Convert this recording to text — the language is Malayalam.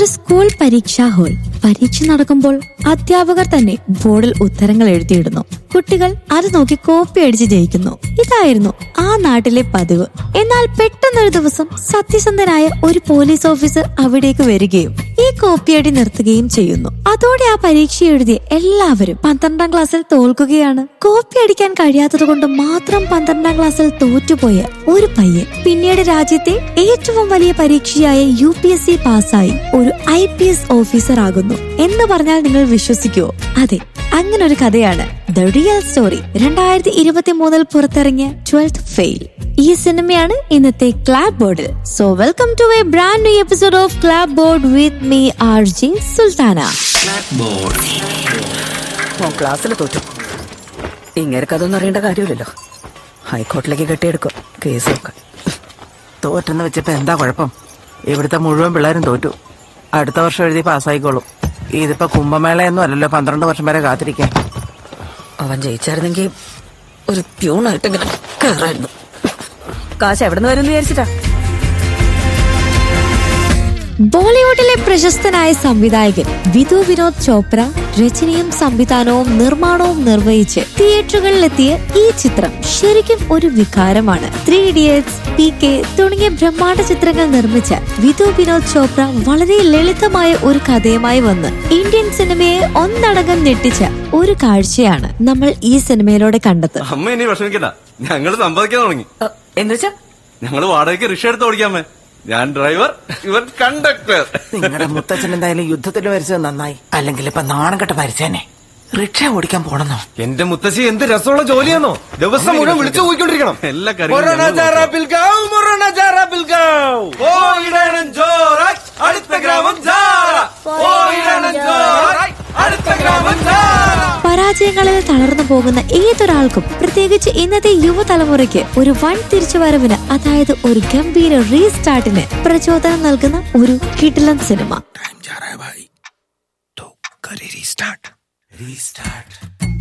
ഒരു സ്കൂൾ പരീക്ഷാ ഹാൾ പരീക്ഷ നടക്കുമ്പോൾ അധ്യാപകർ തന്നെ ബോർഡിൽ ഉത്തരങ്ങൾ എഴുതിയിടുന്നു കുട്ടികൾ അത് നോക്കി കോപ്പി അടിച്ച് ജയിക്കുന്നു ഇതായിരുന്നു ആ നാട്ടിലെ പതിവ് എന്നാൽ പെട്ടെന്നൊരു ദിവസം സത്യസന്ധനായ ഒരു പോലീസ് ഓഫീസർ അവിടേക്ക് വരികയും ഈ കോപ്പിയടി നിർത്തുകയും ചെയ്യുന്നു അതോടെ ആ പരീക്ഷ എഴുതിയ എല്ലാവരും പന്ത്രണ്ടാം ക്ലാസ്സിൽ തോൽക്കുകയാണ് കോപ്പി അടിക്കാൻ കഴിയാത്തത് കൊണ്ട് മാത്രം പന്ത്രണ്ടാം ക്ലാസ്സിൽ തോറ്റുപോയ ഒരു പയ്യൻ പിന്നീട് രാജ്യത്തെ ഏറ്റവും വലിയ പരീക്ഷയായ യു പി എസ് സി പാസ്സായി ഒരു ഐ പി എസ് ഓഫീസർ ആകുന്നു എന്ന് പറഞ്ഞാൽ നിങ്ങൾ വിശ്വസിക്കുവോ അതെ അങ്ങനെ ഒരു കഥയാണ് ദ റിയൽ സ്റ്റോറി രണ്ടായിരത്തി ഇരുപത്തി മൂന്നിൽ പുറത്തിറങ്ങിയ ട്വൽത്ത് ഫെയിൽ ഈ സിനിമയാണ് ഇന്നത്തെ ക്ലാബ് ബോർഡിൽ so welcome to a brand new episode of clapboard with me R J Sultana ഓ ക്ലാസ്സിൽ തോറ്റു ഇങ്ങേർക്ക് അതൊന്നും അറിയേണ്ട കാര്യമില്ലല്ലോ ഹൈക്കോർട്ടിലേക്ക് കെട്ടിയെടുക്കും കേസൊക്കെ തോറ്റെന്ന് വെച്ചിട്ട് എന്താ കുഴപ്പം ഇവിടുത്തെ മുഴുവൻ പിള്ളേരും തോറ്റു അടുത്ത വർഷം എഴുതി പാസ്സായിക്കോളും ഇതിപ്പോ കുംഭമേളയൊന്നും അല്ലല്ലോ പന്ത്രണ്ട് വർഷം വരെ കാത്തിരിക്കാൻ അവൻ ജയിച്ചായിരുന്നെങ്കിൽ ഒരു പ്യൂണായിട്ടെങ്കിലും കയറായിരുന്നു കാശ് എവിടെ നിന്ന് വരും വിചാരിച്ചിട്ടാ ബോളിവുഡിലെ പ്രശസ്തനായ സംവിധായകൻ വിധു വിനോദ് ചോപ്ര രചനയും സംവിധാനവും നിർമ്മാണവും നിർവഹിച്ച് തിയേറ്ററുകളിലെത്തിയ ഈ ചിത്രം ശരിക്കും ഒരു വികാരമാണ് ത്രീ ഇഡിയറ്റ്സ് പി കെ തുടങ്ങിയ ബ്രഹ്മാണ്ഡ ചിത്രങ്ങൾ നിർമ്മിച്ച വിധു വിനോദ് ചോപ്ര വളരെ ലളിതമായ ഒരു കഥയുമായി വന്ന് ഇന്ത്യൻ സിനിമയെ ഒന്നടങ്കം ഞെട്ടിച്ച ഒരു കാഴ്ചയാണ് നമ്മൾ ഈ സിനിമയിലൂടെ കണ്ടത് അമ്മ ഇനി വിഷമിക്കണ്ട ഞങ്ങള് സമ്പാദിക്കാൻ തുടങ്ങി എന്നുവെച്ചാ ഞങ്ങള് വാടകയ്ക്ക് റിക്ഷ എടുത്ത് ഓടിക്കാമേ ഞാൻ ഡ്രൈവർ ഇവൻ കണ്ടക്ടർ നിങ്ങളുടെ മുത്തച്ഛൻ എന്തായാലും യുദ്ധത്തിൽ മരിച്ചത് നന്നായി അല്ലെങ്കിൽ ഇപ്പൊ നാണം കെട്ട് മരിച്ചേനെ റിക്ഷ ഓടിക്കാൻ പോണെന്നോ എന്റെ മുത്തശ്ശി എന്ത് രസമുള്ള ജോലിയാണോ ദിവസം മുഴുവൻ വിളിച്ചു പോയിക്കൊണ്ടിരിക്കണം എല്ലാ കാര്യങ്ങളും അടുത്ത ഗ്രാമം അടുത്ത ഗ്രാമം പരാജയങ്ങളിൽ തളർന്നു പോകുന്ന ഏതൊരാൾക്കും പ്രത്യേകിച്ച് ഇന്നത്തെ യുവതലമുറയ്ക്ക് ഒരു വൻ തിരിച്ചുവരവിന് അതായത് ഒരു ഗംഭീര റീസ്റ്റാർട്ടിന് പ്രചോദനം നൽകുന്ന ഒരു കിടിലൻ സിനിമ